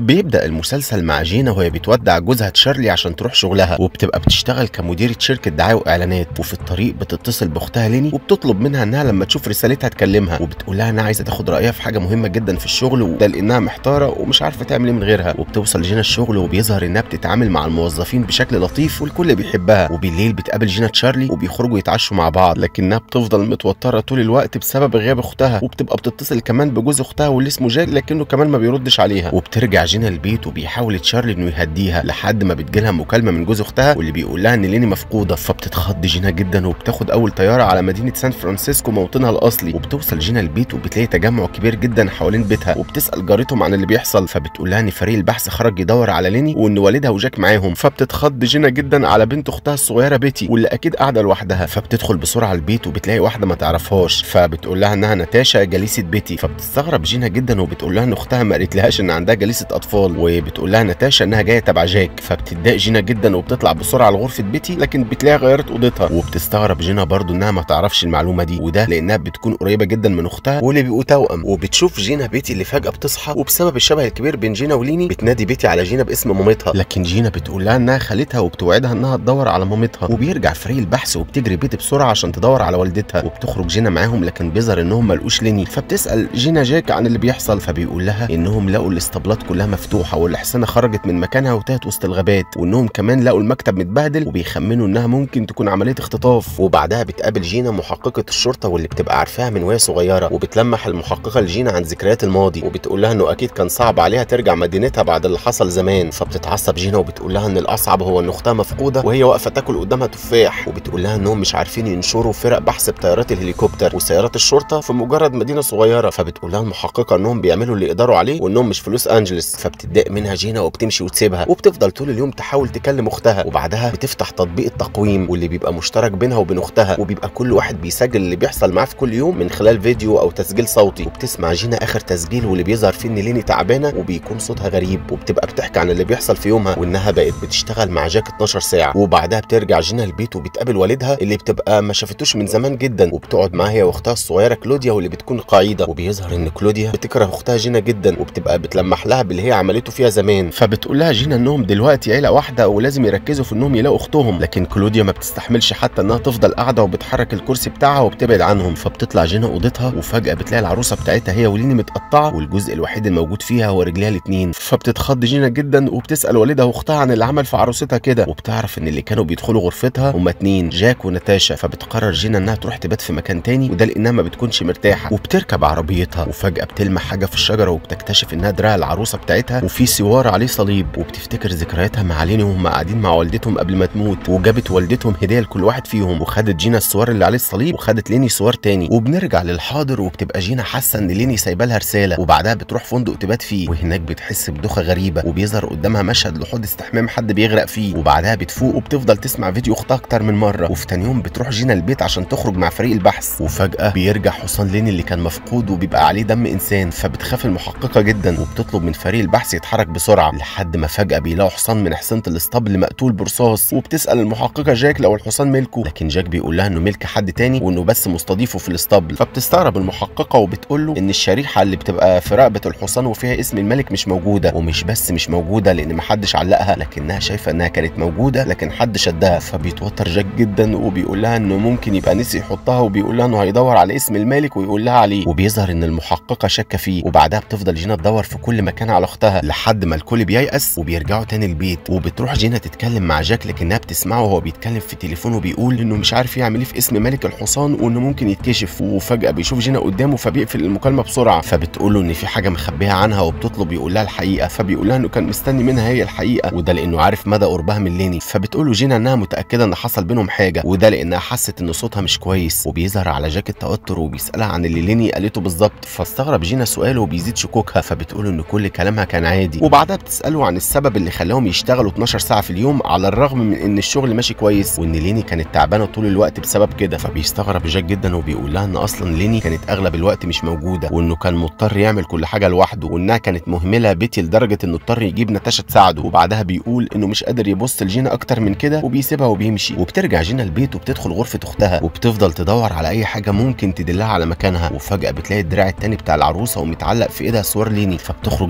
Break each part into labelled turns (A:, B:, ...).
A: بيبدأ المسلسل مع جينا وهي بتودع جوزها تشارلي عشان تروح شغلها وبتبقى بتشتغل كمديرة شركة دعاية وإعلانات وفي الطريق بتتصل بأختها ليني وبتطلب منها إنها لما تشوف رسالتها تكلمها وبتقول لها إنها عايزة تاخد رأيها في حاجة مهمة جدا في الشغل وده لأنها محتارة ومش عارفة تعمل إيه من غيرها وبتوصل جينا الشغل وبيظهر إنها بتتعامل مع الموظفين بشكل لطيف والكل بيحبها وبالليل بتقابل جينا تشارلي وبيخرجوا يتعشوا مع بعض لكنها بتفضل متوترة طول الوقت بسبب غياب أختها وبتبقى بتتصل كمان بجوز أختها واللي اسمه جاك لكنه كمان ما بيردش عليها وبترجع جينا البيت وبيحاول تشارلي انه يهديها لحد ما بتجيلها مكالمه من جوز اختها واللي بيقول لها ان ليني مفقوده فبتتخض جينا جدا وبتاخد اول طياره على مدينه سان فرانسيسكو موطنها الاصلي وبتوصل جينا البيت وبتلاقي تجمع كبير جدا حوالين بيتها وبتسال جارتهم عن اللي بيحصل فبتقول لها ان فريق البحث خرج يدور على ليني وان والدها وجاك معاهم فبتتخض جينا جدا على بنت اختها الصغيره بيتي واللي اكيد قاعده لوحدها فبتدخل بسرعه البيت وبتلاقي واحده ما تعرفهاش فبتقول لها انها ناتاشا جليسه بيتي فبتستغرب جينا جدا وبتقول لها ان اختها ما قالتلهاش ان عندها جليسه اطفال وبتقول لها ناتاشا انها جايه تبع جاك فبتتضايق جينا جدا وبتطلع بسرعه لغرفه بيتي لكن بتلاقيها غيرت اوضتها وبتستغرب جينا برضو انها ما تعرفش المعلومه دي وده لانها بتكون قريبه جدا من اختها واللي بيبقوا توأم وبتشوف جينا بيتي اللي فجاه بتصحى وبسبب الشبه الكبير بين جينا وليني بتنادي بيتي على جينا باسم مامتها لكن جينا بتقول لها انها خالتها وبتوعدها انها تدور على مامتها وبيرجع فريق البحث وبتجري بيتي بسرعه عشان تدور على والدتها وبتخرج جينا معاهم لكن بيظهر انهم ما لقوش ليني فبتسال جينا جاك عن اللي بيحصل فبيقول لها انهم لقوا الاسطبلات كلها مفتوحه والحصانه خرجت من مكانها وتهت وسط الغابات وانهم كمان لقوا المكتب متبهدل وبيخمنوا انها ممكن تكون عمليه اختطاف وبعدها بتقابل جينا محققه الشرطه واللي بتبقى عارفاها من وهي صغيره وبتلمح المحققه لجينا عن ذكريات الماضي وبتقول لها انه اكيد كان صعب عليها ترجع مدينتها بعد اللي حصل زمان فبتتعصب جينا وبتقول لها ان الاصعب هو ان اختها مفقوده وهي واقفه تاكل قدامها تفاح وبتقول لها انهم مش عارفين ينشروا فرق بحث بطيارات الهليكوبتر وسيارات الشرطه في مجرد مدينه صغيره فبتقول لها المحققه انهم بيعملوا اللي يقدروا عليه وانهم مش في لوس انجلس فبتتضايق منها جينا وبتمشي وتسيبها وبتفضل طول اليوم تحاول تكلم اختها وبعدها بتفتح تطبيق التقويم واللي بيبقى مشترك بينها وبين اختها وبيبقى كل واحد بيسجل اللي بيحصل معاه في كل يوم من خلال فيديو او تسجيل صوتي وبتسمع جينا اخر تسجيل واللي بيظهر فيه ان ليني تعبانه وبيكون صوتها غريب وبتبقى بتحكي عن اللي بيحصل في يومها وانها بقت بتشتغل مع جاك 12 ساعه وبعدها بترجع جينا البيت وبتقابل والدها اللي بتبقى ما شافتوش من زمان جدا وبتقعد معاها هي واختها الصغيره كلوديا واللي بتكون قاعده وبيظهر ان كلوديا بتكره اختها جينا جدا وبتبقى بتلمح لها باللي هي عملته فيها زمان فبتقول لها جينا انهم دلوقتي عيله واحده ولازم يركزوا في انهم يلاقوا اختهم لكن كلوديا ما بتستحملش حتى انها تفضل قاعده وبتحرك الكرسي بتاعها وبتبعد عنهم فبتطلع جينا اوضتها وفجاه بتلاقي العروسه بتاعتها هي وليني متقطعه والجزء الوحيد الموجود فيها هو رجليها الاثنين فبتتخض جينا جدا وبتسال والدها واختها عن اللي عمل في عروستها كده وبتعرف ان اللي كانوا بيدخلوا غرفتها هما اتنين جاك وناتاشا فبتقرر جينا انها تروح تبات في مكان تاني وده لانها ما بتكونش مرتاحه وبتركب عربيتها وفجاه بتلمح حاجه في الشجره وبتكتشف انها دراع العروسه بتاعتها وفي سوار عليه صليب وبتفتكر ذكرياتها مع ليني وهم قاعدين مع والدتهم قبل ما تموت وجابت والدتهم هديه لكل واحد فيهم وخدت جينا السوار اللي عليه الصليب وخدت ليني سوار تاني وبنرجع للحاضر وبتبقى جينا حاسه ان ليني سايبه لها رساله وبعدها بتروح فندق تبات فيه وهناك بتحس بدوخه غريبه وبيظهر قدامها مشهد لحوض استحمام حد بيغرق فيه وبعدها بتفوق وبتفضل تسمع فيديو اختها اكتر من مره وفي تاني يوم بتروح جينا البيت عشان تخرج مع فريق البحث وفجاه بيرجع حصان ليني اللي كان مفقود وبيبقى عليه دم انسان فبتخاف المحققه جدا وبتطلب من فريق البحث يتحرك بسرعه لحد ما فجاه بيلاقوا حصان من حصانه الاسطبل مقتول برصاص وبتسال المحققه جاك لو الحصان ملكه لكن جاك بيقول لها انه ملك حد تاني وانه بس مستضيفه في الاسطبل فبتستغرب المحققه وبتقول له ان الشريحه اللي بتبقى في رقبه الحصان وفيها اسم الملك مش موجوده ومش بس مش موجوده لان محدش علقها لكنها شايفه انها كانت موجوده لكن حد شدها فبيتوتر جاك جدا وبيقول لها انه ممكن يبقى نسي يحطها وبيقول لها انه هيدور على اسم الملك ويقول لها عليه وبيظهر ان المحققه شاكه فيه وبعدها بتفضل جينا تدور في كل مكان على اختها لحد ما الكل بييأس وبيرجعوا تاني البيت وبتروح جينا تتكلم مع جاك لكنها بتسمعه وهو بيتكلم في التليفون وبيقول انه مش عارف يعمل ايه في اسم ملك الحصان وانه ممكن يتكشف وفجاه بيشوف جينا قدامه فبيقفل المكالمه بسرعه فبتقول له ان في حاجه مخبيها عنها وبتطلب يقول لها الحقيقه فبيقول لها انه كان مستني منها هي الحقيقه وده لانه عارف مدى قربها من ليني فبتقول له جينا انها متاكده ان حصل بينهم حاجه وده لانها حست ان صوتها مش كويس وبيظهر على جاك التوتر وبيسالها عن اللي ليني قالته بالظبط فاستغرب جينا سؤاله وبيزيد شكوكها فبتقول ان كل كلامها كان عادي وبعدها بتساله عن السبب اللي خلاهم يشتغلوا 12 ساعه في اليوم على الرغم من ان الشغل ماشي كويس وان ليني كانت تعبانه طول الوقت بسبب كده فبيستغرب جاك جدا وبيقول لها ان اصلا ليني كانت اغلب الوقت مش موجوده وانه كان مضطر يعمل كل حاجه لوحده وانها كانت مهمله بيتي لدرجه انه اضطر يجيب ناتاشا تساعده وبعدها بيقول انه مش قادر يبص لجينا اكتر من كده وبيسيبها وبيمشي وبترجع جينا البيت وبتدخل غرفه اختها وبتفضل تدور على اي حاجه ممكن تدلها على مكانها وفجاه بتلاقي الدراع التاني بتاع العروسه ومتعلق في ايدها صور ليني فبتخرج جينا بسرعه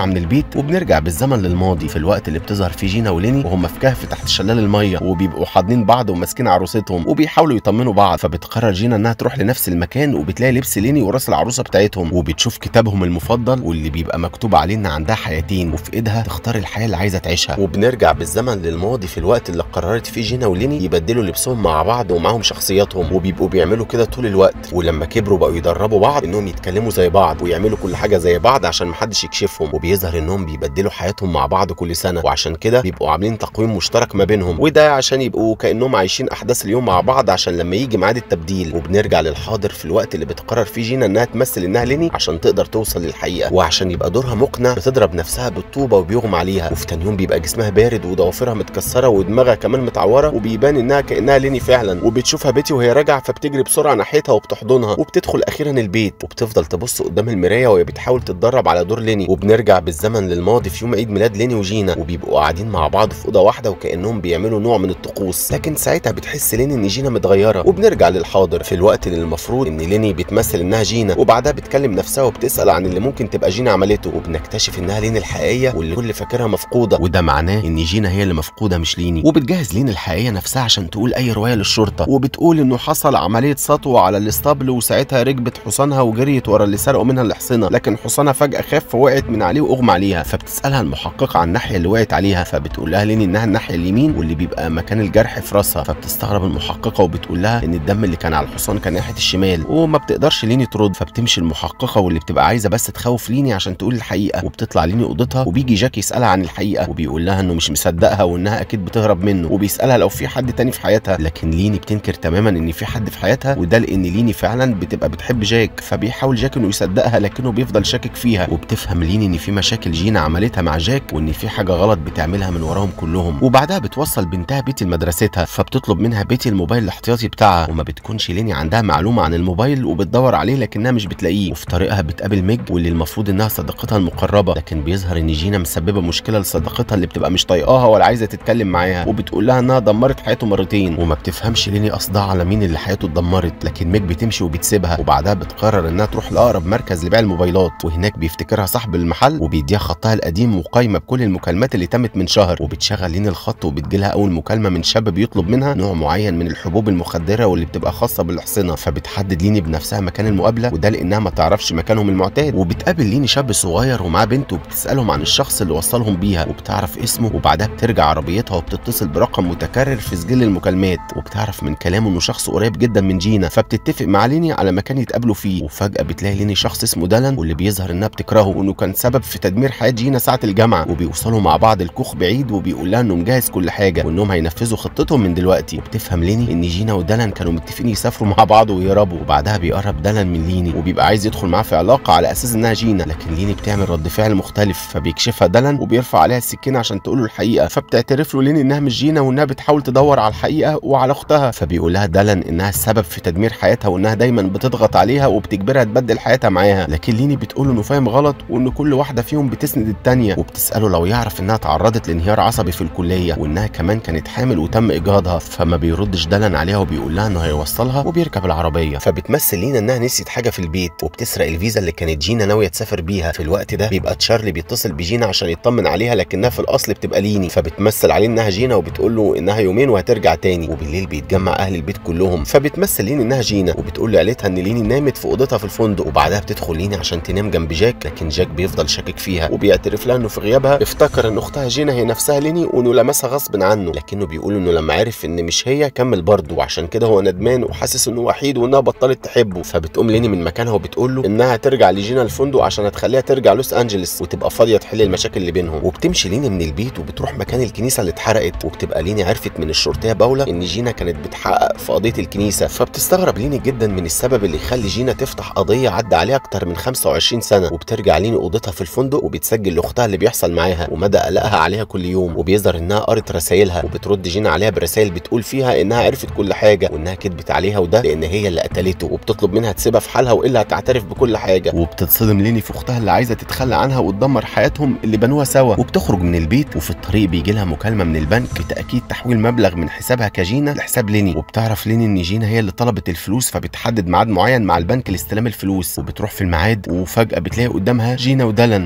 A: بسرعه من البيت وبنرجع بالزمن للماضي في الوقت اللي بتظهر فيه جينا وليني وهم في كهف تحت شلال الميه وبيبقوا حاضنين بعض وماسكين عروستهم وبيحاولوا يطمنوا بعض فبتقرر جينا انها تروح لنفس المكان وبتلاقي لبس ليني وراس العروسه بتاعتهم وبتشوف كتابهم المفضل واللي بيبقى مكتوب عليه ان عندها حياتين وفي ايدها تختار الحياه اللي عايزه تعيشها وبنرجع بالزمن للماضي في الوقت اللي قررت فيه جينا وليني يبدلوا لبسهم مع بعض ومعاهم شخصياتهم وبيبقوا بيعملوا كده طول الوقت ولما كبروا بقوا يدربوا بعض انهم يتكلموا زي بعض ويعملوا كل حاجه زي بعض عشان محدش يكشفهم وبيظهر انهم بيبدلوا حياتهم مع بعض كل سنه وعشان كده بيبقوا عاملين تقويم مشترك ما بينهم وده عشان يبقوا كانهم عايشين احداث اليوم مع بعض عشان لما يجي ميعاد التبديل وبنرجع للحاضر في الوقت اللي بتقرر فيه جينا انها تمثل انها ليني عشان تقدر توصل للحقيقه وعشان يبقى دورها مقنع بتضرب نفسها بالطوبه وبيغمى عليها وفي تاني يوم بيبقى جسمها بارد وضوافرها متكسره ودماغها كمان متعوره وبيبان انها كانها ليني فعلا وبتشوفها بيتي وهي راجعه فبتجري بسرعه ناحيتها وبتحضنها وبتدخل اخيرا البيت وبتفضل تبص قدام المرايه وهي بتحاول تتدرب على دور ليني وبنرجع بالزمن للماضي في يوم عيد ميلاد ليني وجينا وبيبقوا قاعدين مع بعض في اوضه واحده وكانهم بيعملوا نوع من الطقوس لكن ساعتها بتحس ليني ان جينا متغيره وبنرجع للحاضر في الوقت اللي المفروض ان ليني بتمثل انها جينا وبعدها بتكلم نفسها وبتسال عن اللي ممكن تبقى جينا عملته وبنكتشف انها ليني الحقيقيه واللي الكل فاكرها مفقوده وده معناه ان جينا هي اللي مفقوده مش ليني وبتجهز ليني الحقيقيه نفسها عشان تقول اي روايه للشرطه وبتقول انه حصل عمليه سطو على الاسطبل وساعتها ركبت حصانها وجريت ورا اللي سرقوا منها الحصنه لكن حصانها فجاه خاف فوقعت من عليه واغمى عليها فبتسالها المحققه عن الناحيه اللي وقعت عليها فبتقول لها ليني انها الناحيه اليمين واللي بيبقى مكان الجرح في راسها فبتستغرب المحققه وبتقول لها ان الدم اللي كان على الحصان كان ناحيه الشمال وما بتقدرش ليني ترد فبتمشي المحققه واللي بتبقى عايزه بس تخوف ليني عشان تقول الحقيقه وبتطلع ليني اوضتها وبيجي جاك يسالها عن الحقيقه وبيقول لها انه مش مصدقها وانها اكيد بتهرب منه وبيسالها لو في حد تاني في حياتها لكن ليني بتنكر تماما ان في حد في حياتها وده لان ليني فعلا بتبقى بتحب جاك فبيحاول جاك انه يصدقها لكنه بيفضل شاكك فيها وبتفهم ليني ان في مشاكل جينا عملتها مع جاك وان في حاجه غلط بتعملها من وراهم كلهم وبعدها بتوصل بنتها بيتي لمدرستها فبتطلب منها بيتي الموبايل الاحتياطي بتاعها وما بتكونش ليني عندها معلومه عن الموبايل وبتدور عليه لكنها مش بتلاقيه وفي طريقها بتقابل ميج واللي المفروض انها صديقتها المقربه لكن بيظهر ان جينا مسببه مشكله لصديقتها اللي بتبقى مش طايقاها ولا عايزه تتكلم معاها وبتقول لها انها دمرت حياته مرتين وما بتفهمش ليني قصدها على مين اللي حياته اتدمرت لكن ميج بتمشي وبتسيبها وبعدها بتقرر انها تروح لاقرب مركز لبيع الموبايلات وهناك بيفتكرها صاحب المحل وبيديها خطها القديم وقايمه بكل المكالمات اللي تمت من شهر وبتشغل لين الخط وبتجيلها اول مكالمه من شاب بيطلب منها نوع معين من الحبوب المخدره واللي بتبقى خاصه بالحصنه فبتحدد ليني بنفسها مكان المقابله وده لانها ما تعرفش مكانهم المعتاد وبتقابل ليني شاب صغير ومعاه بنت وبتسالهم عن الشخص اللي وصلهم بيها وبتعرف اسمه وبعدها بترجع عربيتها وبتتصل برقم متكرر في سجل المكالمات وبتعرف من كلامه انه شخص قريب جدا من جينا فبتتفق مع ليني على مكان يتقابلوا فيه وفجاه بتلاقي ليني شخص اسمه دالان واللي بيظهر انها بتكرهه وانه كان سبب في تدمير حياه جينا ساعه الجامعه وبيوصلوا مع بعض الكوخ بعيد وبيقول لها انه مجهز كل حاجه وانهم هينفذوا خطتهم من دلوقتي وبتفهم ليني ان جينا ودالان كانوا متفقين يسافروا مع بعض ويهربوا وبعدها بيقرب دالان من ليني وبيبقى عايز يدخل معاه في علاقه على اساس انها جينا لكن ليني بتعمل رد فعل مختلف فبيكشفها دالان وبيرفع عليها السكينه عشان تقول له الحقيقه فبتعترف له ليني انها مش جينا وانها بتحاول تدور على الحقيقه وعلى اختها فبيقول لها دالان انها السبب في تدمير حياتها وانها دايما بتضغط عليها وبتجبرها تبدل حياتها معاها لكن ليني بتقول له انه فاهم غلط وان كل واحده فيهم بتسند التانيه وبتساله لو يعرف انها تعرضت لانهيار عصبي في الكليه وانها كمان كانت حامل وتم اجهاضها فما بيردش دالان عليها وبيقول لها انه هيوصلها وبيركب العربيه فبتمثل لينا انها نسيت حاجه في البيت وبتسرق الفيزا اللي كانت جينا ناويه تسافر بيها في الوقت ده بيبقى تشارلي بيتصل بجينا عشان يطمن عليها لكنها في الاصل بتبقى ليني فبتمثل عليه انها جينا وبتقول له انها يومين وهترجع تاني وبالليل بيتجمع اهل البيت كلهم فبتمثل ليني انها جينا وبتقول لعيلتها ان ليني نامت في اوضتها في الفندق وبعدها بتدخل ليني عشان تنام جنب جاك لكن جاك بيفضل شاكك فيها وبيعترف لها انه في غيابها افتكر ان اختها جينا هي نفسها ليني وانه لمسها غصب عنه لكنه بيقول انه لما عرف ان مش هي كمل برضه وعشان كده هو ندمان وحاسس انه وحيد وانها بطلت تحبه فبتقوم ليني من مكانها وبتقول له انها ترجع لجينا الفندق عشان هتخليها ترجع لوس انجلس وتبقى فاضيه تحل المشاكل اللي بينهم وبتمشي ليني من البيت وبتروح مكان الكنيسه اللي اتحرقت وبتبقى ليني عرفت من الشرطيه باولا ان جينا كانت بتحقق في قضيه الكنيسه فبتستغرب ليني جدا من السبب اللي يخلي جينا تفتح قضيه عدى عليها اكتر من 25 سنه وبترجع ليني اوضتها في الفندق وبتسجل لاختها اللي بيحصل معاها ومدى قلقها عليها كل يوم وبيظهر انها قرت رسايلها وبترد جينا عليها برسائل بتقول فيها انها عرفت كل حاجه وانها كدبت عليها وده لان هي اللي قتلته وبتطلب منها تسيبها في حالها والا هتعترف بكل حاجه وبتتصدم ليني في اختها اللي عايزه تتخلى عنها وتدمر حياتهم اللي بنوها سوا وبتخرج من البيت وفي الطريق بيجي لها مكالمه من البنك بتاكيد تحويل مبلغ من حسابها كجينا لحساب ليني وبتعرف ليني ان جينا هي اللي طلبت الفلوس فبتحدد ميعاد معين مع البنك لاستلام الفلوس وبتروح في الميعاد وفجاه بتلاقي قدامها جينا ودالن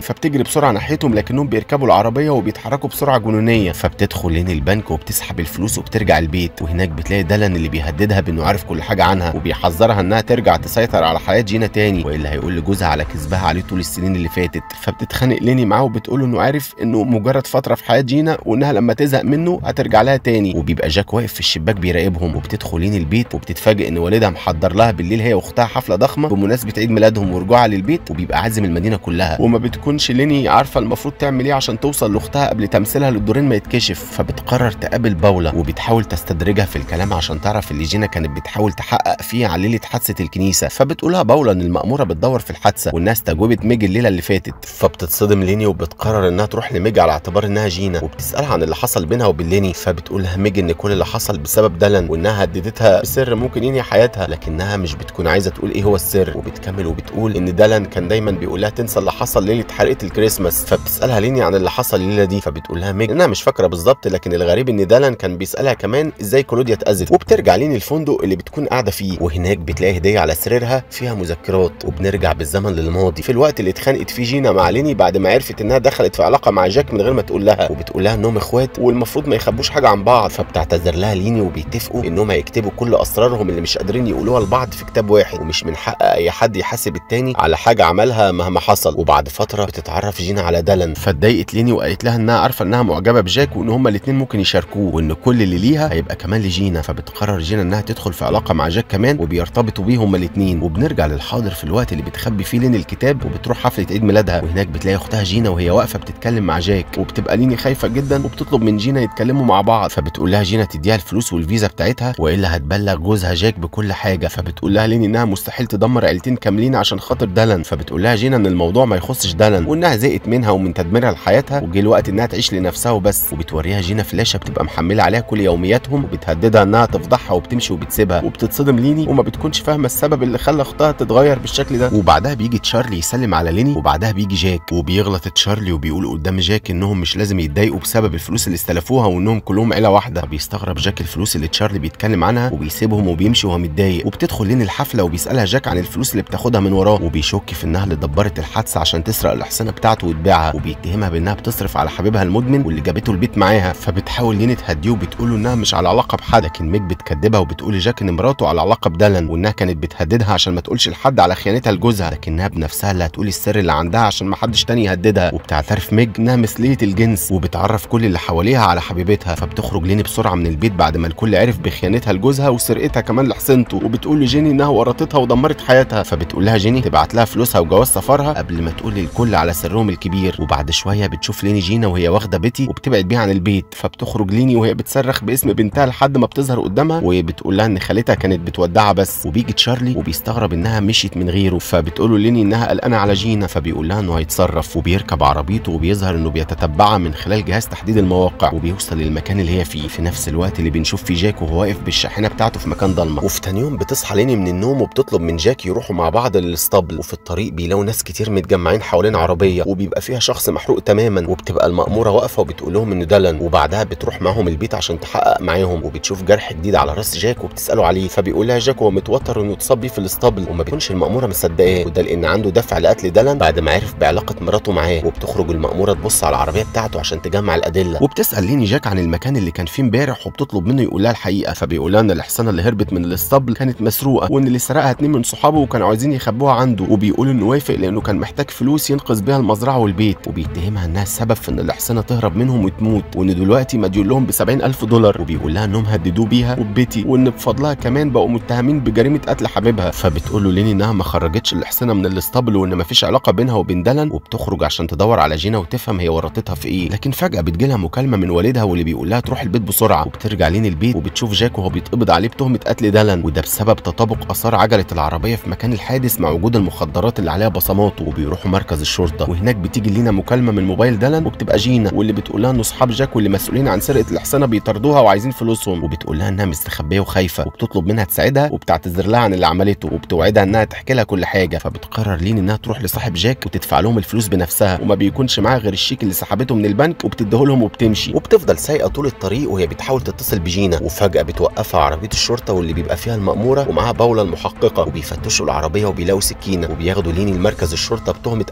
A: فبتجري بسرعه ناحيتهم لكنهم بيركبوا العربيه وبيتحركوا بسرعه جنونيه فبتدخل لين البنك وبتسحب الفلوس وبترجع البيت وهناك بتلاقي دلن اللي بيهددها بانه عارف كل حاجه عنها وبيحذرها انها ترجع تسيطر على حياه جينا تاني والا هيقول لجوزها على كذبها عليه طول السنين اللي فاتت فبتتخانق ليني معاه وبتقول انه عارف انه مجرد فتره في حياه جينا وانها لما تزهق منه هترجع لها تاني وبيبقى جاك واقف في الشباك بيراقبهم وبتدخل لين البيت وبتتفاجئ ان والدها محضر لها بالليل هي واختها حفله ضخمه بمناسبه عيد ميلادهم ورجوعها للبيت وبيبقى عازم المدينه كلها وما بتكونش ليني عارفه المفروض تعمل ايه عشان توصل لاختها قبل تمثيلها للدورين ما يتكشف فبتقرر تقابل باولا وبتحاول تستدرجها في الكلام عشان تعرف اللي جينا كانت بتحاول تحقق فيه على ليله حادثه الكنيسه فبتقولها باولا ان المأموره بتدور في الحادثه والناس استجوبت ميج الليله اللي فاتت فبتتصدم ليني وبتقرر انها تروح لميج على اعتبار انها جينا وبتسالها عن اللي حصل بينها وبين ليني فبتقول لها ميج ان كل اللي حصل بسبب دلن وانها هددتها بسر ممكن ينهي حياتها لكنها مش بتكون عايزه تقول ايه هو السر وبتكمل وبتقول ان دلن كان دايما بيقول لها تنسى اللي حصل ليله حرقه الكريسماس فبتسالها ليني عن اللي حصل الليله دي فبتقول لها ميج انها مش فاكره بالظبط لكن الغريب ان دلن كان بيسالها كمان ازاي كلوديا اتاذت وبترجع ليني الفندق اللي بتكون قاعده فيه وهناك بتلاقي هديه على سريرها فيها مذكرات وبنرجع بالزمن للماضي في الوقت اللي اتخانقت فيه جينا مع ليني بعد ما عرفت انها دخلت في علاقه مع جاك من غير ما تقول لها وبتقول لها انهم اخوات والمفروض ما يخبوش حاجه عن بعض فبتعتذر لها ليني وبيتفقوا انهم هيكتبوا كل اسرارهم اللي مش قادرين يقولوها لبعض في كتاب واحد ومش من حق اي حد يحاسب التاني على حاجه عملها مهما حصل وبعد فتره بتتعرف جينا على دلن فاتضايقت ليني وقالت لها انها عارفه انها معجبه بجاك وان هما الاثنين ممكن يشاركوه وان كل اللي ليها هيبقى كمان لجينا فبتقرر جينا انها تدخل في علاقه مع جاك كمان وبيرتبطوا بيه هما الاثنين وبنرجع للحاضر في الوقت اللي بتخبي فيه لين الكتاب وبتروح حفله عيد ميلادها وهناك بتلاقي اختها جينا وهي واقفه بتتكلم مع جاك وبتبقى ليني خايفه جدا وبتطلب من جينا يتكلموا مع بعض فبتقول لها جينا تديها الفلوس والفيزا بتاعتها والا هتبلغ جوزها جاك بكل حاجه فبتقول لها ليني انها مستحيل تدمر عيلتين كاملين عشان خاطر دلن فبتقول لها جينا ان الموضوع ما يخصش دلن وانها زهقت منها ومن تدميرها لحياتها وجه الوقت انها تعيش لنفسها وبس وبتوريها جينا فلاشه بتبقى محمله عليها كل يومياتهم وبتهددها انها تفضحها وبتمشي وبتسيبها وبتتصدم ليني وما بتكونش فاهمه السبب اللي خلى اختها تتغير بالشكل ده وبعدها بيجي تشارلي يسلم على ليني وبعدها بيجي جاك وبيغلط تشارلي وبيقول قدام جاك انهم مش لازم يتضايقوا بسبب الفلوس اللي استلفوها وانهم كلهم عيله واحده فبيستغرب جاك الفلوس اللي تشارلي بيتكلم عنها وبيسيبهم وبيمشي وهو متضايق وبتدخل لين الحفله وبيسالها جاك عن الفلوس اللي بتاخدها من وراه وبيشك في انها اللي دبرت الحادثه عشان تسرق الاحصنه بتاعته وتبيعها وبيتهمها بانها بتصرف على حبيبها المدمن واللي جابته البيت معاها فبتحاول لين تهديه وبتقول له انها مش على علاقه بحد لكن ميك بتكدبها وبتقول لجاك ان مراته على علاقه بدلن وانها كانت بتهددها عشان ما تقولش لحد على خيانتها لجوزها لكنها بنفسها اللي هتقول السر اللي عندها عشان ما حدش تاني يهددها وبتعترف ميج انها مثليه الجنس وبتعرف كل اللي حواليها على حبيبتها فبتخرج ليني بسرعه من البيت بعد ما الكل عرف بخيانتها لجوزها وسرقتها كمان لحصنته وبتقول لجيني انها ورطتها ودمرت حياتها فبتقول لها جيني تبعت لها فلوسها وجواز سفرها قبل ما تقول للكل على سرهم الكبير وبعد شويه بتشوف ليني جينا وهي واخده بيتي وبتبعد بيها عن البيت فبتخرج ليني وهي بتصرخ باسم بنتها لحد ما بتظهر قدامها وهي بتقول لها ان خالتها كانت بتودعها بس وبيجي تشارلي وبيستغرب انها مشيت من غيره فبتقول له ليني انها قلقانه على جينا فبيقول لها انه هيتصرف وبيركب عربيته وبيظهر انه بيتتبعها من خلال جهاز تحديد المواقع وبيوصل للمكان اللي هي فيه في نفس الوقت اللي بنشوف فيه جاك وهو واقف بالشاحنه بتاعته في مكان ضلمه وفي تاني يوم بتصحى ليني من النوم وبتطلب من جاك يروحوا مع بعض للاسطبل وفي الطريق بيلاقوا ناس كتير متجمعين حوالين عربيه وبيبقى فيها شخص محروق تماما وبتبقى المأموره واقفه وبتقول لهم انه دلن وبعدها بتروح معاهم البيت عشان تحقق معاهم وبتشوف جرح جديد على راس جاك وبتساله عليه فبيقول لها جاك هو متوتر انه اتصاب بيه في الاسطبل وما بيكونش المأموره مصدقاه وده لان عنده دفع لقتل دلن بعد ما عرف بعلاقه مراته معاه وبتخرج المأموره تبص على العربيه بتاعته عشان تجمع الادله وبتسال ليني جاك عن المكان اللي كان فيه امبارح وبتطلب منه يقول لها الحقيقه فبيقول لها ان الحصانه اللي هربت من الاسطبل كانت مسروقه وان اللي سرقها اتنين من صحابه وكانوا عايزين يخبوها عنده وبيقول انه وافق لانه كان محتاج فلوس ينقذ بيها المزرعه والبيت وبيتهمها انها السبب في ان الحصانه تهرب منهم وتموت وان دلوقتي مديون لهم ب ألف دولار وبيقول لها انهم هددوه بيها وببيتي وان بفضلها كمان بقوا متهمين بجريمه قتل حبيبها فبتقول له ليني انها ما خرجتش الحصانه من الاسطبل وان ما فيش علاقه بينها وبين دلن وبتخرج عشان تدور على جينا وتفهم هي ورطتها في ايه لكن فجاه بتجيلها مكالمه من والدها واللي بيقول لها تروح البيت بسرعه وبترجع لين البيت وبتشوف جاك وهو بيتقبض عليه بتهمه قتل دلن وده بسبب تطابق اثار عجله العربيه في مكان الحادث مع وجود المخدرات اللي عليها بصماته وبيروحوا مركز الشرطه وهناك بتيجي لينا مكالمه من موبايل دلن وبتبقى جينا واللي بتقول لها ان اصحاب جاك واللي مسؤولين عن سرقه الحصانه بيطاردوها وعايزين فلوسهم وبتقول لها انها مستخبيه وخايفه وبتطلب منها تساعدها وبتعتذر لها عن اللي عملته وبتوعدها انها تحكي لها كل حاجه فبتقرر لين انها تروح لصاحب جاك وتدفع لهم الفلوس بنفسها وما بيكونش معاها غير الشيك اللي سحبته من البنك وبتديه لهم وبتمشي وبتفضل سايقه طول الطريق وهي بتحاول تتصل بجينا وفجاه بتوقفها عربيه الشرطه واللي بيبقى فيها المأموره ومعاها باولا المحققه وبيفتشوا العربيه وبيلاقوا سكينه وبياخدوا ليني لمركز الشرطه بتهمه قتل دلن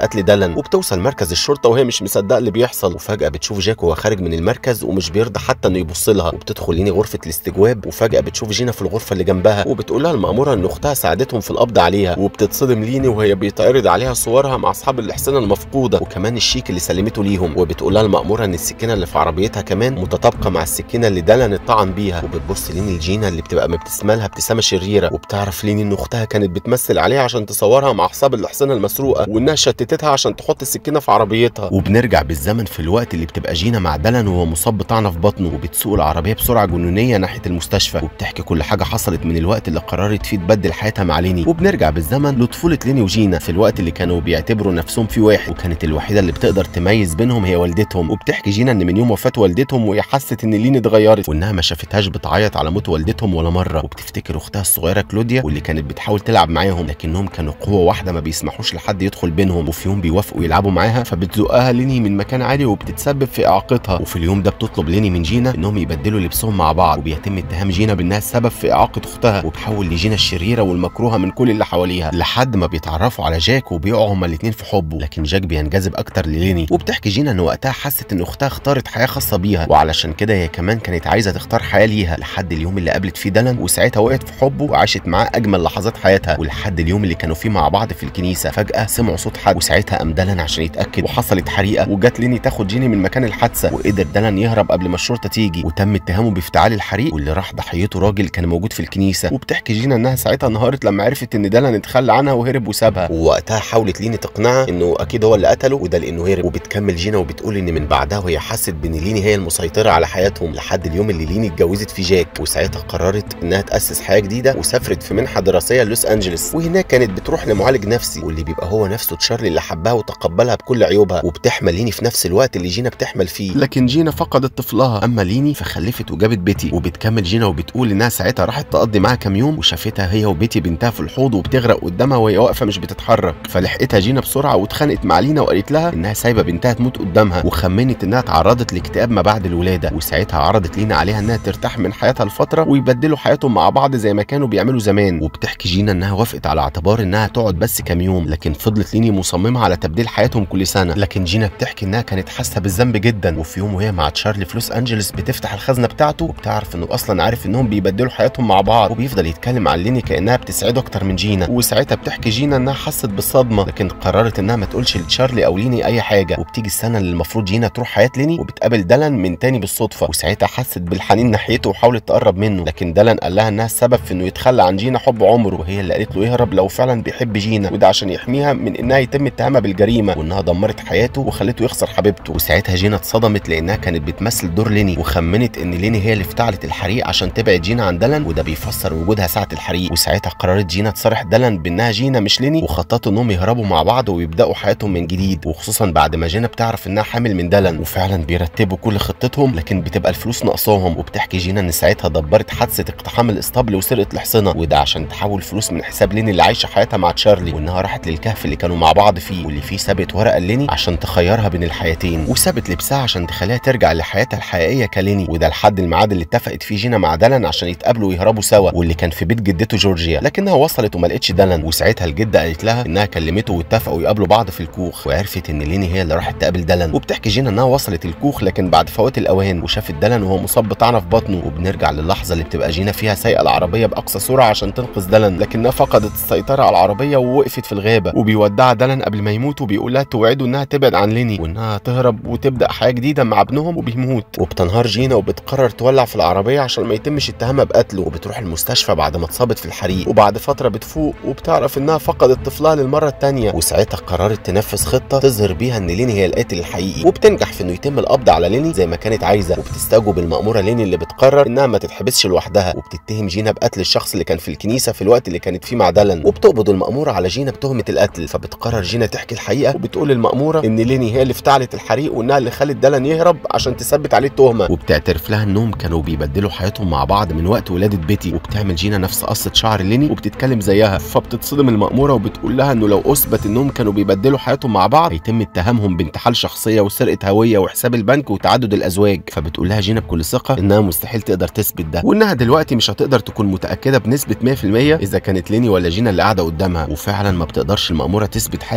A: دالان وبتوصل مركز الشرطه وهي مش مصدقه اللي بيحصل وفجاه بتشوف جاك وهو خارج من المركز ومش بيرضى حتى انه يبص لها وبتدخل ليني غرفه الاستجواب وفجاه بتشوف جينا في الغرفه اللي جنبها وبتقول لها الماموره ان اختها ساعدتهم في القبض عليها وبتتصدم ليني وهي بيتعرض عليها صورها مع اصحاب الاحصنه المفقوده وكمان الشيك اللي سلمته ليهم وبتقول لها الماموره ان السكينه اللي في عربيتها كمان متطابقه مع السكينه اللي دالان اتطعن بيها وبتبص ليني لجينا اللي بتبقى مبتسمه لها ابتسامه شريره وبتعرف ليني ان اختها كانت بتمثل عليها عشان تصورها مع اصحاب الاحصنه المسروقه وانها شتتتها عشان تحط السكينه في عربيتها وبنرجع بالزمن في الوقت اللي بتبقى جينا مع دالان وهو مصاب بطعنه في بطنه وبتسوق العربيه بسرعه جنونيه ناحيه المستشفى وبتحكي كل حاجه حصلت من الوقت اللي قررت فيه تبدل حياتها مع ليني وبنرجع بالزمن لطفوله ليني وجينا في الوقت اللي كانوا بيعتبروا نفسهم في واحد وكانت الوحيده اللي بتقدر تميز بينهم هي والدتهم وبتحكي جينا ان من يوم وفاه والدتهم وهي حست ان ليني اتغيرت وانها ما شافتهاش بتعيط على موت والدتهم ولا مره وبتفتكر اختها الصغيره كلوديا واللي كانت بتحاول تلعب معاهم لكنهم كانوا قوه واحده ما بيسمحوش لحد يدخل بينهم وفي يوم بيوافقوا يلعبوا معاها فبتزقها ليني من مكان عالي وبتتسبب في اعاقتها وفي اليوم ده بتطلب ليني من جينا انهم يبدلوا لبسهم مع بعض وبيتم اتهام جينا بانها السبب في اعاقه اختها وبتحول لجينا الشريره والمكروهه من كل اللي حواليها لحد ما بيتعرفوا على جاك وبيقعوا هما الاثنين في حبه لكن جاك بينجذب اكتر لليني وبتحكي جينا ان وقتها حست ان اختها اختارت حياه خاصه بيها وعلشان كده هي كمان كانت عايزه تختار حياه ليها لحد اليوم اللي قابلت فيه دالان وساعتها وقعت في حبه وعاشت معاه اجمل لحظات حياتها ولحد اليوم اللي كانوا فيه مع بعض في الكنيسه فجاه سمعوا صوت حد وساعتها قام دالان عشان يتاكد وحصلت حريقه وجات ليني تاخد جيني من مكان الحادثه وقدر دالان يهرب قبل ما الشرطه تيجي وتم اتهامه بافتعال الحريق واللي راح ضحيته راجل كان موجود في الكنيسه وبتحكي جينا انها ساعتها انهارت لما عرفت ان دالان اتخلى عنها وهرب وسابها ووقتها حاولت ليني تقنعها انه اكيد هو اللي قتله وده لانه هرب وبتكمل جينا وبتقول ان من بعدها وهي حست بان ليني هي المسيطره على حياتهم لحد اليوم اللي ليني اتجوزت فيه جاك وساعتها قررت انها تاسس حياه جديده وسافرت في منحه دراسيه لوس انجلوس وهناك كانت بتروح لمعالج نفسي واللي بيبقى هو نفسه تشارلي اللي حبها وتقبلها بكل عيوبها وبتحمل ليني في نفس الوقت اللي جينا بتحمل فيه لكن جينا فقدت طفلها اما ليني فخلفت وجابت بيتي وبتكمل جينا وبتقول انها ساعتها راحت تقضي معاها كام يوم وشافتها هي وبيتي بنتها في الحوض وبتغرق قدامها وهي واقفه مش بتتحرك فلحقتها جينا بسرعه واتخانقت مع لينا وقالت لها انها سايبه بنتها تموت قدامها وخمنت انها تعرضت لاكتئاب ما بعد الولاده وساعتها عرضت لينا عليها انها ترتاح من حياتها لفتره ويبدلوا حياتهم مع بعض زي ما كانوا بيعملوا زمان وبتحكي جينا انها وافقت على اعتبار انها تقعد بس كام يوم لكن فضلت ليني مصممه على تبديل حياتهم كل سنه لكن جينا بتحكي انها كانت حاسه بالذنب جدا وفي يوم وهي مع تشارلي في لوس انجلوس بتفتح الخزنه بتاعته وبتعرف انه اصلا عارف انهم بيبدلوا حياتهم مع بعض وبيفضل يتكلم عن ليني كانها بتسعده اكتر من جينا وساعتها بتحكي جينا انها حست بالصدمه لكن قررت انها ما تقولش لتشارلي او ليني اي حاجه وبتيجي السنه اللي المفروض جينا تروح حياه ليني وبتقابل دالان من تاني بالصدفه وساعتها حست بالحنين ناحيته وحاولت تقرب منه لكن دالان قال لها انها السبب في انه يتخلى عن جينا حب عمره وهي اللي قالت له يهرب لو فعلا بيحب جينا وده عشان يحميها من انها يتم اتهامها بالجريمه وانها دمرت حياته وخلته يخسر حبيبته وساعتها جينا اتصدمت لانها كانت بتمثل دور ليني وخمنت ان ليني هي اللي افتعلت الحريق عشان تبعد جينا عن دالان وده بيفسر وجودها ساعه الحريق وساعتها قررت جينا تصارح دالان بانها جينا مش ليني وخططوا انهم يهربوا مع بعض ويبداوا حياتهم من جديد وخصوصا بعد ما جينا بتعرف انها حامل من دالان وفعلا بيرتبوا كل خطتهم لكن بتبقى الفلوس ناقصاهم وبتحكي جينا ان ساعتها دبرت حادثه اقتحام الاسطبل وسرقه الحصنه وده عشان تحول فلوس من حساب ليني اللي عايشه حياتها مع تشارلي وانها راحت للكهف اللي كانوا مع بعض فيه واللي فيه سابت ورقه ليني عشان تخيرها بين الحياتين وسابت لبسها عشان تخليها ترجع لحياتها الحقيقيه كليني وده لحد الميعاد اللي اتفقت فيه جينا مع دالان عشان يتقابلوا ويهربوا سوا واللي كان في بيت جدته جورجيا لكنها وصلت وما لقتش دالان وساعتها الجده قالت لها انها كلمته واتفقوا يقابلوا بعض في الكوخ وعرفت ان ليني هي اللي راحت تقابل دالان وبتحكي جينا انها وصلت الكوخ لكن بعد فوات الاوان وشافت دالان وهو مصاب بطعنه في بطنه وبنرجع للحظه اللي بتبقى جينا فيها سايقه العربيه باقصى سرعه عشان تنقذ دالان لكنها فقدت السيطره على العربيه ووقفت في الغابه وبيودعها دالان قبل ما يموت وبيقول لها توعده انها تبعد عن ليني وانها تهرب وتبدا حياه جديده مع ابنهم وبيموت وبتنهار جينا وبتقرر تولع في العربيه عشان ما يتمش اتهامها بقتله وبتروح المستشفى بعد ما اتصابت في الحريق وبعد فتره بتفوق وبتعرف انها فقدت طفلها للمره الثانيه وساعتها قررت تنفذ خطه تظهر بيها ان ليني هي القاتل الحقيقي وبتنجح في انه يتم القبض على ليني زي ما كانت عايزه وبتستجوب المأموره ليني اللي بتقرر انها ما تتحبسش لوحدها وبتتهم جينا بقتل الشخص اللي كان في الكنيسه في الوقت اللي كانت فيه مع دالان وبتقبض المأموره على جينا بتهمه القتل فبتقرر جينا تحكي الحقيقه وبتقول للمأموره ان ليني هي اللي افتعلت الحريق وانها اللي خلت دالان يهرب عشان تثبت عليه التهمه وبتعترف لها انهم كانوا بيبدلوا حياتهم مع بعض من وقت ولاده بيتي وبتعمل جينا نفس قصه شعر ليني وبتتكلم زيها فبتتصدم المأموره وبتقول لها انه لو اثبت انهم كانوا بيبدلوا حياتهم مع بعض هيتم اتهامهم بانتحال شخصيه وسرقه هويه وحساب البنك وتعدد الازواج فبتقول لها جينا بكل ثقه انها مستحيل تقدر تثبت ده وانها دلوقتي مش هتقدر تكون متاكده بنسبه 100% اذا كانت ليني ولا جينا اللي قاعده قدامها وفعلا ما بتقدرش المأموره تثبت حاجه وبتفضل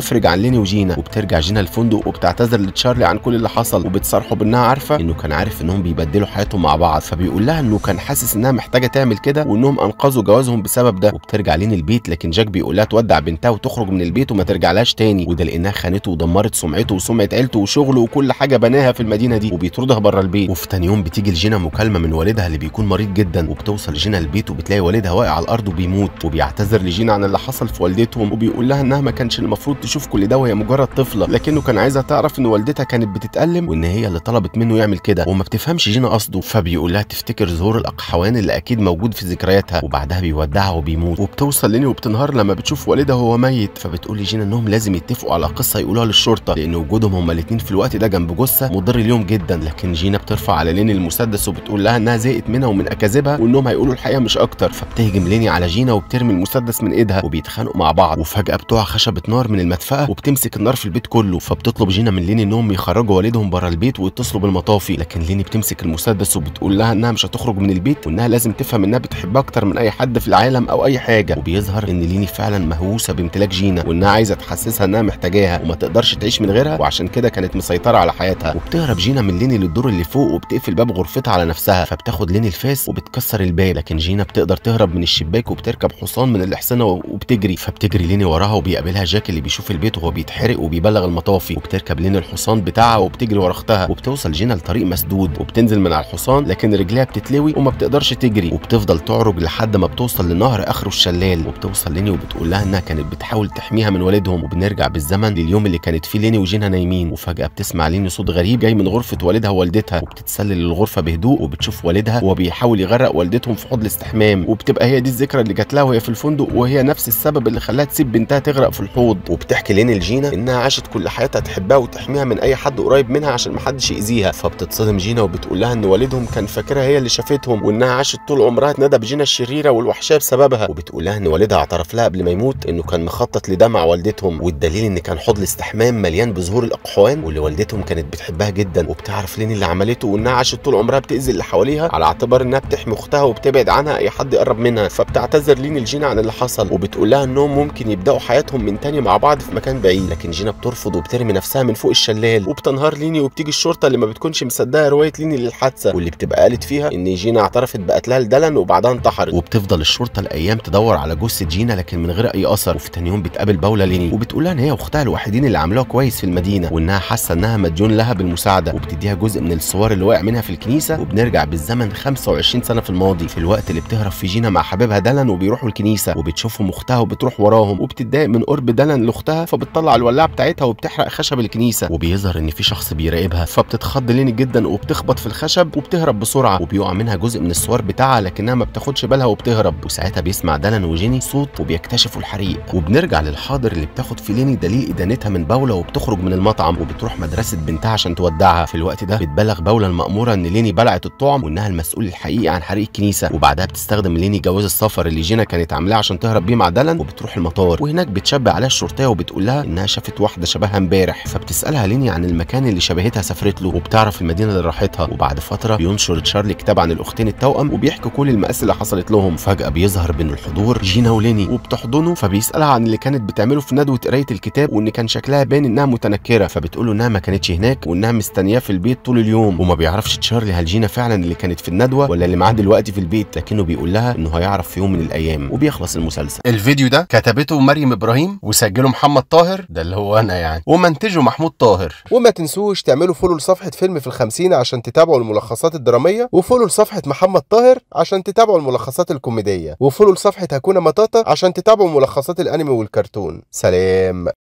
A: وبتفرج عن ليني وجينا وبترجع جينا الفندق وبتعتذر لتشارلي عن كل اللي حصل وبتصارحه بانها عارفه انه كان عارف انهم بيبدلوا حياتهم مع بعض فبيقول لها انه كان حاسس انها محتاجه تعمل كده وانهم انقذوا جوازهم بسبب ده وبترجع لين البيت لكن جاك بيقول لها تودع بنتها وتخرج من البيت وما ترجعلهاش تاني وده لانها خانته ودمرت سمعته وسمعه عيلته وشغله وكل حاجه بناها في المدينه دي وبيطردها بره البيت وفي تاني يوم بتيجي لجينا مكالمه من والدها اللي بيكون مريض جدا وبتوصل جينا البيت وبتلاقي والدها واقع على الارض وبيموت وبيعتذر لجينا عن اللي حصل في والدتهم وبيقول لها انها ما كانش المفروض تشوف كل ده وهي مجرد طفله لكنه كان عايزها تعرف ان والدتها كانت بتتالم وان هي اللي طلبت منه يعمل كده وما بتفهمش جينا قصده فبيقول لها تفتكر ظهور الاقحوان اللي اكيد موجود في ذكرياتها وبعدها بيودعها وبيموت وبتوصل ليني وبتنهار لما بتشوف والدها وهو ميت فبتقول لجينا انهم لازم يتفقوا على قصه يقولوها للشرطه لان وجودهم هما الاثنين في الوقت ده جنب جثه مضر ليهم جدا لكن جينا بترفع على ليني المسدس وبتقول لها انها زهقت منها ومن اكاذيبها وانهم هيقولوا الحقيقه مش اكتر فبتهجم ليني على جينا وبترمي المسدس من ايدها وبيتخانقوا مع بعض وفجاه بتقع خشبه نار من المدفأه وبتمسك النار في البيت كله فبتطلب جينا من ليني انهم يخرجوا والدهم بره البيت ويتصلوا بالمطافي لكن ليني بتمسك المسدس وبتقول لها انها مش هتخرج من البيت وانها لازم تفهم انها بتحبها اكتر من اي حد في العالم او اي حاجه وبيظهر ان ليني فعلا مهووسه بامتلاك جينا وانها عايزه تحسسها انها محتاجاها وما تقدرش تعيش من غيرها وعشان كده كانت مسيطره على حياتها وبتهرب جينا من ليني للدور اللي فوق وبتقفل باب غرفتها على نفسها فبتاخد ليني الفاس وبتكسر الباب لكن جينا بتقدر تهرب من الشباك وبتركب حصان من الاحصنه وبتجري فبتجري ليني وراها وبيقابلها جاك اللي بيشوف البيت وهو بيتحرق وبيبلغ المطافي وبتركب ليني الحصان بتاعها وبتجري ورا اختها وبتوصل جينا لطريق مسدود وبتنزل من على الحصان لكن رجليها بتتلوي وما بتقدرش تجري وبتفضل تعرج لحد ما بتوصل لنهر اخره الشلال وبتوصل ليني وبتقول لها انها كانت بتحاول تحميها من والدهم وبنرجع بالزمن لليوم اللي كانت فيه ليني وجينا نايمين وفجاه بتسمع ليني صوت غريب جاي من غرفه والدها ووالدتها وبتتسلل للغرفه بهدوء وبتشوف والدها وهو بيحاول يغرق والدتهم في حوض الاستحمام وبتبقى هي دي الذكرى اللي جات لها وهي في الفندق وهي نفس السبب اللي خلاها تسيب بنتها تغرق في الحوض وبتحكي ليني لجينا انها عاشت كل حياتها تحبها وتحميها من اي حد قريب منها عشان محدش يأذيها فبتتصدم جينا وبتقول لها ان والدهم كان فاكرها هي اللي شافتهم وانها عاشت طول عمرها تندى بجينا الشريره والوحشيه بسببها وبتقول لها ان والدها اعترف لها قبل ما يموت انه كان مخطط لده مع والدتهم والدليل ان كان حوض الاستحمام مليان بزهور الاقحوان واللي والدتهم كانت بتحبها جدا وبتعرف لين اللي عملته وانها عاشت طول عمرها بتاذي اللي حواليها على اعتبار انها بتحمي اختها وبتبعد عنها اي حد يقرب منها فبتعتذر لين الجينا عن اللي حصل وبتقول لها انهم ممكن يبداوا حياتهم من تاني مع بعض في مكان بعيد لكن جينا بترفض وبترمي نفسها من فوق الشلال وبتنهار ليني وبتيجي الشرطه اللي ما بتكونش مصدقه روايه ليني للحادثه واللي بتبقى قالت فيها ان جينا اعترفت بقتلها لدلن وبعدها انتحرت وبتفضل الشرطه الايام تدور على جثه جينا لكن من غير اي اثر وفي تاني يوم بتقابل باولا ليني وبتقول لها ان هي واختها الوحيدين اللي عملوها كويس في المدينه وانها حاسه انها مديون لها بالمساعده وبتديها جزء من الصور اللي وقع منها في الكنيسه وبنرجع بالزمن 25 سنه في الماضي في الوقت اللي بتهرب فيه جينا مع حبيبها دلن وبيروحوا الكنيسه وبتشوفهم اختها وبتروح وراهم وبتتضايق من قرب دلن لاختها فبتطلع الولاعه بتاعتها وبتحرق خشب الكنيسه وبيظهر ان في شخص بيراقبها فبتتخض ليني جدا وبتخبط في الخشب وبتهرب بسرعه وبيقع منها جزء من الصور بتاعها لكنها ما بتاخدش بالها وبتهرب وساعتها بيسمع دلن وجيني صوت وبيكتشفوا الحريق وبنرجع للحاضر اللي بتاخد في ليني دليل ادانتها من باولا وبتخرج من المطعم وبتروح مدرسه بنتها عشان تودعها في الوقت ده بتبلغ باولا المأموره ان ليني بلعت الطعم وانها المسؤول الحقيقي عن حريق الكنيسه وبعدها بتستخدم ليني جواز السفر اللي جينا كانت عاملاه عشان تهرب بيه مع دلن وبتروح المطار وهناك بتشبه عليها الشرطيه وبتقول لها انها شافت واحده شبهها امبارح فبتسالها ليني عن المكان اللي شبهتها سافرت له وبتعرف المدينه اللي راحتها وبعد فتره بينشر تشارلي كتاب عن الاختين التوأم وبيحكي كل المآسي اللي حصلت لهم فجاه بيظهر بين الحضور جينا وليني وبتحضنه فبيسالها عن اللي كانت بتعمله في ندوه قرايه الكتاب وان كان شكلها باين انها متنكره فبتقول له انها ما كانتش هناك وانها مستنياه في البيت طول اليوم وما بيعرفش تشارلي هل جينا فعلا اللي كانت في الندوه ولا اللي معاه دلوقتي في البيت لكنه بيقول لها انه هيعرف في يوم من الايام وبيخلص المسلسل
B: الفيديو ده كتبته مريم ابراهيم وسجله محمد طاهر ده اللي هو انا يعني ومنتجه محمود طاهر
C: وما تنسوش تعملوا فولو لصفحة فيلم في الخمسين عشان تتابعوا الملخصات الدرامية وفولو لصفحة محمد طاهر عشان تتابعوا الملخصات الكوميدية وفولو لصفحة هكونا مطاطا عشان تتابعوا ملخصات الأنمي والكرتون سلام